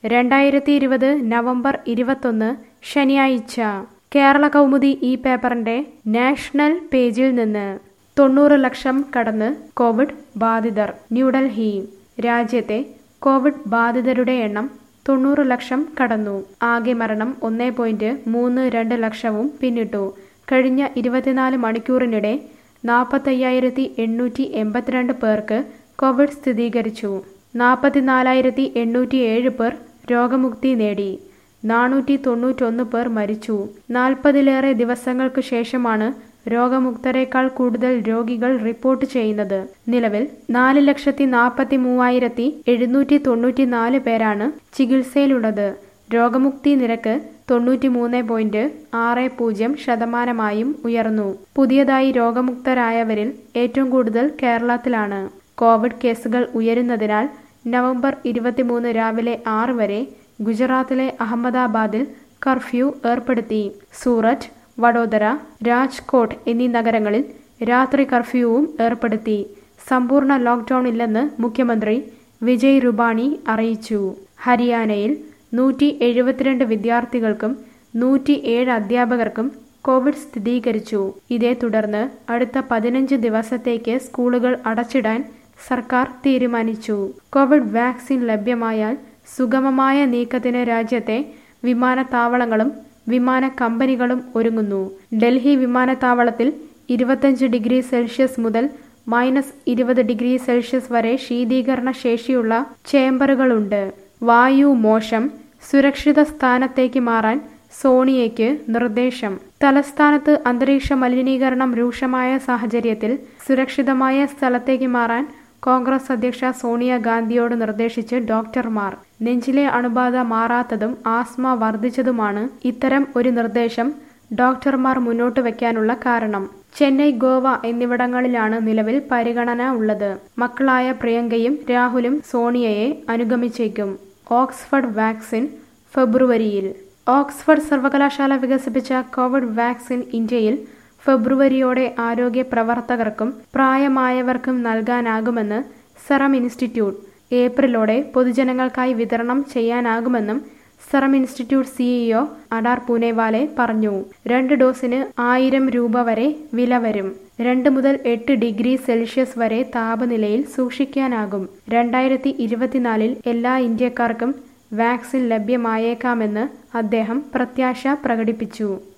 രണ്ടായിരത്തി ഇരുപത് നവംബർ ഇരുപത്തൊന്ന് ശനിയാഴ്ച കേരള കൗമുദി ഈ പേപ്പറിന്റെ നാഷണൽ പേജിൽ നിന്ന് തൊണ്ണൂറ് ലക്ഷം കടന്ന് കോവിഡ് ബാധിതർ ന്യൂഡൽഹി രാജ്യത്തെ കോവിഡ് ബാധിതരുടെ എണ്ണം തൊണ്ണൂറ് ലക്ഷം കടന്നു ആകെ മരണം ഒന്നേ പോയിന്റ് മൂന്ന് രണ്ട് ലക്ഷവും പിന്നിട്ടു കഴിഞ്ഞ ഇരുപത്തിനാല് മണിക്കൂറിനിടെ നാൽപ്പത്തയ്യായിരത്തി എണ്ണൂറ്റി എൺപത്തിരണ്ട് പേർക്ക് കോവിഡ് സ്ഥിരീകരിച്ചു നാൽപ്പത്തിനാലായിരത്തി എണ്ണൂറ്റി ഏഴ് പേർ രോഗമുക്തി നേടി നാനൂറ്റി തൊണ്ണൂറ്റൊന്ന് പേർ മരിച്ചു നാൽപ്പതിലേറെ ദിവസങ്ങൾക്ക് ശേഷമാണ് രോഗമുക്തരേക്കാൾ കൂടുതൽ രോഗികൾ റിപ്പോർട്ട് ചെയ്യുന്നത് നിലവിൽ നാല് ലക്ഷത്തി നാൽപ്പത്തി മൂവായിരത്തി എഴുന്നൂറ്റി തൊണ്ണൂറ്റി നാല് പേരാണ് ചികിത്സയിലുള്ളത് രോഗമുക്തി നിരക്ക് തൊണ്ണൂറ്റി മൂന്ന് പോയിന്റ് ആറ് പൂജ്യം ശതമാനമായും ഉയർന്നു പുതിയതായി രോഗമുക്തരായവരിൽ ഏറ്റവും കൂടുതൽ കേരളത്തിലാണ് കോവിഡ് കേസുകൾ ഉയരുന്നതിനാൽ നവംബർ ഇരുപത്തിമൂന്ന് രാവിലെ ആറ് വരെ ഗുജറാത്തിലെ അഹമ്മദാബാദിൽ കർഫ്യൂ ഏർപ്പെടുത്തി സൂററ്റ് വഡോദര രാജ്കോട്ട് എന്നീ നഗരങ്ങളിൽ രാത്രി കർഫ്യൂവും ഏർപ്പെടുത്തി സമ്പൂർണ്ണ ലോക്ക്ഡൌൺ ഇല്ലെന്ന് മുഖ്യമന്ത്രി വിജയ് റുബാണി അറിയിച്ചു ഹരിയാനയിൽ നൂറ്റി എഴുപത്തിരണ്ട് വിദ്യാർത്ഥികൾക്കും നൂറ്റി ഏഴ് അധ്യാപകർക്കും കോവിഡ് സ്ഥിരീകരിച്ചു ഇതേ തുടർന്ന് അടുത്ത പതിനഞ്ച് ദിവസത്തേക്ക് സ്കൂളുകൾ അടച്ചിടാൻ സർക്കാർ തീരുമാനിച്ചു കോവിഡ് വാക്സിൻ ലഭ്യമായാൽ സുഗമമായ നീക്കത്തിന് രാജ്യത്തെ വിമാനത്താവളങ്ങളും വിമാന കമ്പനികളും ഒരുങ്ങുന്നു ഡൽഹി വിമാനത്താവളത്തിൽ ഇരുപത്തഞ്ച് ഡിഗ്രി സെൽഷ്യസ് മുതൽ മൈനസ് ഇരുപത് ഡിഗ്രി സെൽഷ്യസ് വരെ ശീതീകരണ ശേഷിയുള്ള ചേംബറുകളുണ്ട് വായു മോശം സുരക്ഷിത സ്ഥാനത്തേക്ക് മാറാൻ സോണിയയ്ക്ക് നിർദ്ദേശം തലസ്ഥാനത്ത് അന്തരീക്ഷ മലിനീകരണം രൂക്ഷമായ സാഹചര്യത്തിൽ സുരക്ഷിതമായ സ്ഥലത്തേക്ക് മാറാൻ കോൺഗ്രസ് അധ്യക്ഷ സോണിയ ഗാന്ധിയോട് നിർദ്ദേശിച്ച് ഡോക്ടർമാർ നെഞ്ചിലെ അണുബാധ മാറാത്തതും ആസ്മ വർദ്ധിച്ചതുമാണ് ഇത്തരം ഒരു നിർദ്ദേശം ഡോക്ടർമാർ മുന്നോട്ട് വയ്ക്കാനുള്ള കാരണം ചെന്നൈ ഗോവ എന്നിവിടങ്ങളിലാണ് നിലവിൽ പരിഗണന ഉള്ളത് മക്കളായ പ്രിയങ്കയും രാഹുലും സോണിയയെ അനുഗമിച്ചേക്കും ഓക്സ്ഫർഡ് വാക്സിൻ ഫെബ്രുവരിയിൽ ഓക്സ്ഫർഡ് സർവകലാശാല വികസിപ്പിച്ച കോവിഡ് വാക്സിൻ ഇന്ത്യയിൽ ഫെബ്രുവരിയോടെ ആരോഗ്യ പ്രവർത്തകർക്കും പ്രായമായവർക്കും നൽകാനാകുമെന്ന് സെറം ഇൻസ്റ്റിറ്റ്യൂട്ട് ഏപ്രിലോടെ പൊതുജനങ്ങൾക്കായി വിതരണം ചെയ്യാനാകുമെന്നും serum institute CEO Adar Poonawalla പറഞ്ഞു രണ്ട് ഡോസിന് ആയിരം രൂപ വരെ വില വരും രണ്ട് മുതൽ എട്ട് ഡിഗ്രി സെൽഷ്യസ് വരെ താപനിലയിൽ സൂക്ഷിക്കാനാകും രണ്ടായിരത്തി ഇരുപത്തിനാലിൽ എല്ലാ ഇന്ത്യക്കാർക്കും വാക്സിൻ ലഭ്യമായേക്കാമെന്ന് അദ്ദേഹം പ്രത്യാശ പ്രകടിപ്പിച്ചു